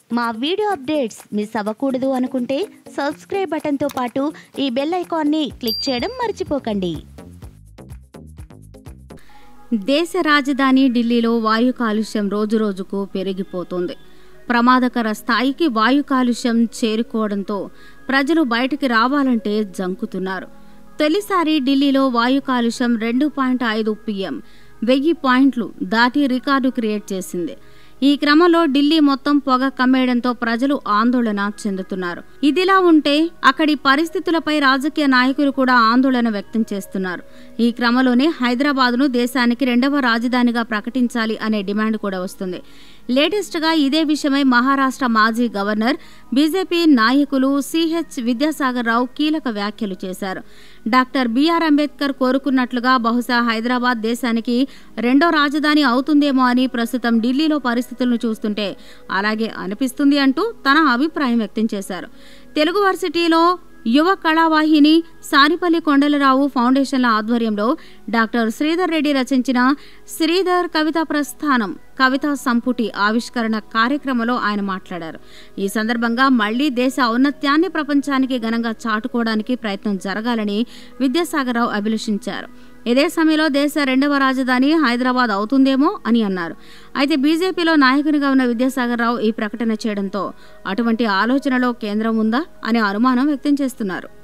మా video updates miss అవ్వకూడదు అనుకుంటే సబ్స్క్రైబ్ బటన్తో పాటు ఈ బెల్ ఐకాన్ని క్లిక్ చేయడం మర్చిపోకండి దేశ రాజధాని ఢిల్లీలో వాయు కాలుష్యం రోజురోజుకు పెరిగిపోతుంది ప్రమాదకర స్థాయికి వాయు కాలుష్యం చేరుకోవడంతో ప్రజలు బయటికి రావాలంటే జంకుతున్నారు తొలిసారి ఢిల్లీలో వాయు కాలుష్యం రెండు పాయింట్ ఐదు పిఎం వెయ్యి పాయింట్లు దాటి రికార్డు క్రియేట్ చేసింది ఈ క్రమంలో ఢిల్లీ మొత్తం పొగ కమ్మేయడంతో ప్రజలు ఆందోళన చెందుతున్నారు ఇదిలా ఉంటే అక్కడి పరిస్థితులపై రాజకీయ నాయకులు కూడా ఆందోళన వ్యక్తం చేస్తున్నారు ఈ క్రమంలోనే హైదరాబాద్ను దేశానికి రెండవ రాజధానిగా ప్రకటించాలి అనే డిమాండ్ కూడా వస్తుంది లేటెస్ట్ గా ఇదే విషయమై మహారాష్ట్ర మాజీ గవర్నర్ బీజేపీ నాయకులు సిహెచ్ విద్యాసాగర్ రావు కీలక వ్యాఖ్యలు చేశారు డాక్టర్ బిఆర్ అంబేద్కర్ కోరుకున్నట్లుగా బహుశా హైదరాబాద్ దేశానికి రెండో రాజధాని అవుతుందేమో అని ప్రస్తుతం ఢిల్లీలో పరిస్థితులను చూస్తుంటే అలాగే అనిపిస్తుంది అంటూ తన అభిప్రాయం వ్యక్తం చేశారు తెలుగు వర్సిటీలో యువ కళావాహిని సారిపల్లి కొండలరావు ఫౌండేషన్ల ఆధ్వర్యంలో డాక్టర్ శ్రీధర్ రెడ్డి రచించిన శ్రీధర్ కవితా ప్రస్థానం కవితా సంపుటి ఆవిష్కరణ కార్యక్రమంలో ఆయన మాట్లాడారు ఈ సందర్భంగా మళ్లీ దేశ ఔన్నత్యాన్ని ప్రపంచానికి ఘనంగా చాటుకోవడానికి ప్రయత్నం జరగాలని విద్యాసాగరరావు అభిలషించారు ఇదే సమయంలో దేశ రెండవ రాజధాని హైదరాబాద్ అవుతుందేమో అని అన్నారు అయితే బీజేపీలో నాయకునిగా ఉన్న విద్యాసాగరరావు ఈ ప్రకటన చేయడంతో అటువంటి ఆలోచనలో కేంద్రం ఉందా అనే అనుమానం వ్యక్తం చేస్తున్నారు